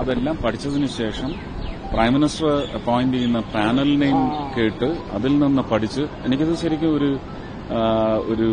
അതെല്ലാം പഠിച്ചതിന് ശേഷം പ്രൈം മിനിസ്റ്റർ അപ്പോയിന്റ് ചെയ്യുന്ന പാനലിനെയും കേട്ട് അതിൽ നിന്ന് പഠിച്ച് എനിക്കത് ശരിക്കും ഒരു ആ, ഒരു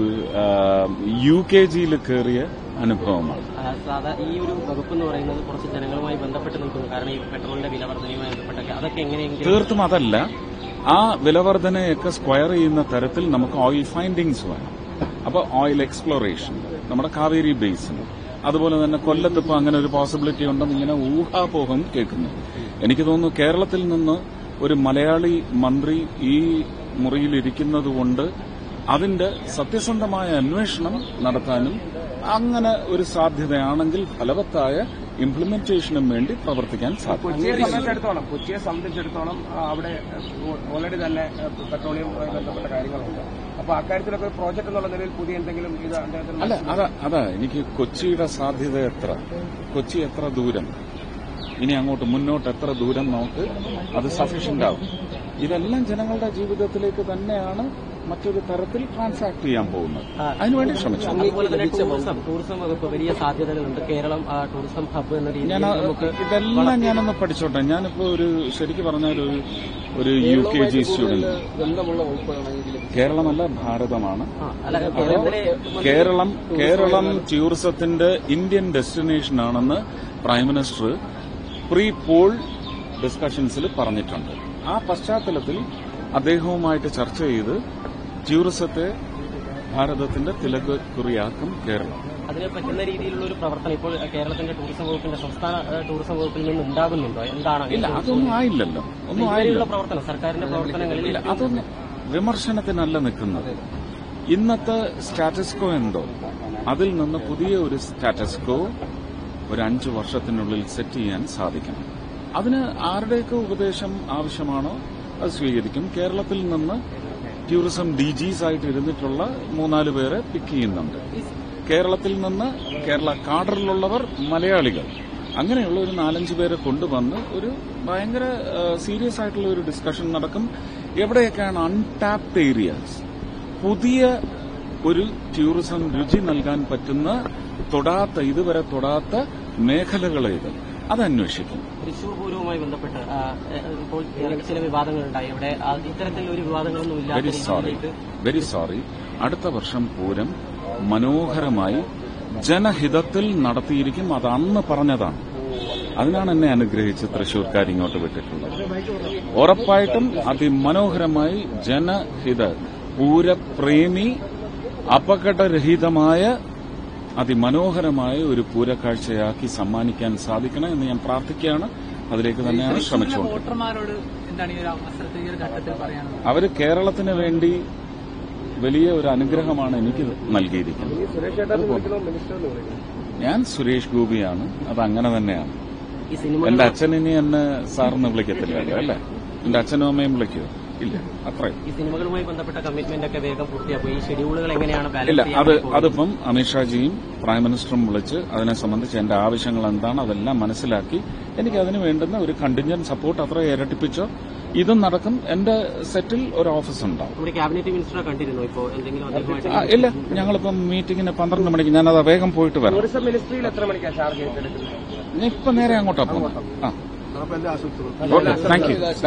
യു കെ ജിയിൽ കയറിയ അനുഭവമാണ് ആ, സാധാ ഈ ഒരു വകുപ്പ് എന്ന് പറയുന്നത് കുറച്ച് ജനങ്ങളുമായി ബന്ധപ്പെട്ട് നിൽക്കുന്നു കാരണം ഈ പെട്രോളിന്റെ വില വർധനയുമായി ബന്ധപ്പെട്ടൊക്കെ അതൊക്കെ എങ്ങനെയെങ്കിലും തീർത്തും അതല്ല ആ വിലവർധനയൊക്കെ സ്ക്വയർ ചെയ്യുന്ന തരത്തിൽ നമുക്ക് ഓയിൽ ഫൈൻഡിങ്സ് വേണം അപ്പൊ ഓയിൽ എക്സ്പ്ലോറേഷൻ നമ്മുടെ കാവേരി ബേസിൻ അതുപോലെ തന്നെ കൊല്ലത്ത് ഇപ്പൊ അങ്ങനെ ഒരു പോസിബിലിറ്റി ഉണ്ടെന്ന് ഇങ്ങനെ ഊഹാപോഹം കേൾക്കുന്നു എനിക്ക് തോന്നുന്നു കേരളത്തിൽ നിന്ന് ഒരു മലയാളി മന്ത്രി ഈ മുറിയിലിരിക്കുന്നത് കൊണ്ട് അതിന്റെ സത്യസന്ധമായ അന്വേഷണം നടത്താനും അങ്ങനെ ഒരു സാധ്യതയാണെങ്കിൽ ഫലവത്തായ ഇംപ്ലിമെന്റേഷനും വേണ്ടി പ്രവർത്തിക്കാൻ സാധിക്കും കൊച്ചിയെ സംബന്ധിച്ചിടത്തോളം കൊച്ചിയെ സംബന്ധിച്ചിടത്തോളം ആ, അവിടെ ഓൾറെഡി തന്നെ ആ, പെട്രോളിയവുമായി ബന്ധപ്പെട്ട കാര്യങ്ങളുണ്ട് അപ്പൊ അക്കാര്യത്തിലൊക്കെ ഒരു പ്രോജക്ട് എന്നുള്ള നിലയിൽ പുതിയ എന്തെങ്കിലും ഇത് അദ്ദേഹത്തിന് അല്ല അതാ അതാ എനിക്ക് കൊച്ചിയുടെ സാധ്യത എത്ര കൊച്ചി എത്ര ദൂരം ഇനി അങ്ങോട്ട് മുന്നോട്ട് എത്ര ദൂരം നമുക്ക് അത് സഫീഷ്യന്റ് ആവും ഇതെല്ലാം ജനങ്ങളുടെ ജീവിതത്തിലേക്ക് തന്നെയാണ് മറ്റൊരു തരത്തിൽ ട്രാൻസാക്ട് ചെയ്യാൻ പോകുന്നത് അതിനുവേണ്ടി ശ്രമിച്ചു അതുപോലെ തന്നെ ടൂറിസം ടൂറിസം വകുപ്പ് വലിയ സാധ്യതകളുണ്ട് കേരളം ആ, ടൂറിസം ഹബ്ബ് എന്ന രീതിയിൽ ഞാൻ നമുക്ക് ഇതെല്ലാം ഞാനൊന്ന് പഠിച്ചോട്ടെ ഞാനിപ്പോ ഒരു ശരിക്കും പറഞ്ഞാൽ ഒരു ഒരു യു കെ ജി സ്റ്റുഡന്റ് ബന്ധമുള്ള വകുപ്പാണെങ്കിലും കേരളമല്ല ഭാരതമാണ് ആ, അല്ല കേരളത്തിലെ കേരളം കേരളം ടൂറിസത്തിന്റെ ഇന്ത്യൻ ഡെസ്റ്റിനേഷൻ ആണെന്ന് പ്രൈം മിനിസ്റ്റർ പ്രീ പോൾ ഡിസ്കഷൻസിൽ പറഞ്ഞിട്ടുണ്ട് ആ പശ്ചാത്തലത്തിൽ അദ്ദേഹവുമായിട്ട് ചർച്ച ചെയ്ത് ടൂറിസത്തെ ഭാരതത്തിന്റെ തിലക് കുറിയാക്കും കേരളം അതിന് പറ്റുന്ന രീതിയിലുള്ള ഒരു പ്രവർത്തനം ഇപ്പോൾ കേരളത്തിന്റെ ടൂറിസം വകുപ്പിന്റെ സംസ്ഥാന ആ, ടൂറിസം വകുപ്പിൽ നിന്ന് ഉണ്ടാകുന്നുണ്ടോ എന്താണ് ഇല്ല അങ്ങനെ? അതൊന്നും ആയില്ലല്ലോ ഒന്നും ആയില്ല ഇതുവരെയുള്ള പ്രവർത്തനം സർക്കാരിന്റെ പ്രവർത്തനങ്ങളിൽ ഇല്ല അതൊന്നും വിമർശനത്തിനല്ല നിൽക്കുന്നത് ഇന്നത്തെ സ്റ്റാറ്റസ്കോ എന്തോ അതിൽ നിന്ന് പുതിയ ഒരു സ്റ്റാറ്റസ്കോ ഒരു അഞ്ചു വർഷത്തിനുള്ളിൽ സെറ്റ് ചെയ്യാൻ സാധിക്കണം അതിന് ആരുടെയൊക്കെ ഉപദേശം ആവശ്യമാണോ അത് സ്വീകരിക്കും കേരളത്തിൽ നിന്ന് ടൂറിസം ഡി ജിസ് ആയിട്ട് ഇരുന്നിട്ടുള്ള മൂന്നാല് പേരെ പിക്ക് ചെയ്യുന്നുണ്ട് കേരളത്തിൽ നിന്ന് കേരള കാഡറിലുള്ളവർ മലയാളികൾ അങ്ങനെയുള്ള ഒരു നാലഞ്ച് പേരെ കൊണ്ടുവന്ന് ഒരു ഭയങ്കര സീരിയസ് ആയിട്ടുള്ള ഒരു ഡിസ്കഷൻ നടക്കും എവിടെയൊക്കെയാണ് അൺടാപ്ഡ് ഏരിയാസ് പുതിയ ഒരു ടൂറിസം രുചി നൽകാൻ പറ്റുന്ന തൊടാത്ത ഇതുവരെ തൊടാത്ത മേഖലകളേത് അത് അന്വേഷിക്കും തൃശൂർ പൂരവുമായി ബന്ധപ്പെട്ട് ആ, ഏ, ഇപ്പോൾ ചില വിവാദങ്ങളുണ്ടായി ഇവിടെ ആ, ഇത്തരത്തിലൊരു വിവാദങ്ങളൊന്നും ഇല്ലാത്ത വെരി സോറി രീതിയിലേക്ക് വെരി സോറി അടുത്ത വർഷം പൂരം മനോഹരമായി ജനഹിതത്തിൽ നടത്തിയിരിക്കും അത് അന്ന് പറഞ്ഞതാണ് അതിനാണ് എന്നെ അനുഗ്രഹിച്ച് തൃശൂർക്കാർ ഇങ്ങോട്ട് വിട്ടിട്ടുള്ളത് ഉറപ്പായിട്ടും അതിമനോഹരമായി ജനഹിത പൂരപ്രേമി അപകടരഹിതമായ അതിമനോഹരമായ ഒരു പൂരക്കാഴ്ചയാക്കി സമ്മാനിക്കാൻ സാധിക്കണം എന്ന് ഞാൻ പ്രാർത്ഥിക്കുകയാണ് അതിലേക്ക് തന്നെയാണ് ശ്രമിച്ചുകൊണ്ടിരിക്കുന്നത് വോട്ടർമാരോട് എന്താണ് ഈ ഒരു അവസരത്തിൽ ഈ ഒരു ഘട്ടത്തിൽ പറയാനുള്ളത് അവര് കേരളത്തിന് വേണ്ടി വലിയ ഒരു അനുഗ്രഹമാണ് എനിക്ക് നൽകിയിരിക്കുന്നത് സുരേഷ് ചേട്ടൻ വിളിക്കണോ മിനിസ്റ്റർ എന്ന് വിളിക്കണം ഞാൻ സുരേഷ് ഗോപിയാണ് അത് അങ്ങനെ തന്നെയാണ് ഈ സിനിമ എന്റെ അച്ഛൻ ഇനി എന്നെ സാറിന് വിളിക്കത്തില്ലല്ലോ അല്ലേ എന്റെ അച്ഛനും അമ്മയും വിളിക്കുമോ ഇല്ല അത്രയും ഈ സിനിമകളുമായി ബന്ധപ്പെട്ട കമ്മിറ്റ്മെന്റ് ഒക്കെ വേഗം പൂർത്തിയാക്കും ഈ ഷെഡ്യൂളുകൾ എങ്ങനെയാണ് ബാലൻസ് ഇല്ല ചെയ്യാൻ അത് വേണ്ടി പോകുന്നത്? അതിപ്പം അമിത്ഷാജിയും പ്രൈം മിനിസ്റ്ററും വിളിച്ച് അതിനെ സംബന്ധിച്ച് എന്റെ ആവശ്യങ്ങൾ എന്താണ് അതെല്ലാം മനസ്സിലാക്കി എനിക്ക് അതിന് വേണ്ടുന്ന ഒരു കണ്ടിഞ്ചന്റ് സപ്പോർട്ട് അത്ര ഇരട്ടിപ്പിച്ചോ ഇതും നടക്കും എന്റെ സെറ്റിൽ ഒരു ഓഫീസ് ഉണ്ടാവും നമ്മുടെ ക്യാബിനറ്റ് മിനിസ്റ്ററെ കണ്ടിരുന്നു ഇപ്പോൾ എന്തെങ്കിലും അദ്ദേഹമായിട്ട് ആ, ഇല്ല ഞങ്ങളിപ്പം മീറ്റിംഗിന് പന്ത്രണ്ട് മണിക്ക് ഞാനത് വേഗം പോയിട്ട് വരാം ടൂറിസം മിനിസ്ട്രിയിൽ എത്ര മണിക്കാണ് ചാർജ് ചെയ്തെടുക്കുന്നത് ഞാൻ ഇപ്പൊ നേരെ അങ്ങോട്ടാ പോകുന്നത് ആ ഓക്കെ താങ്ക് യു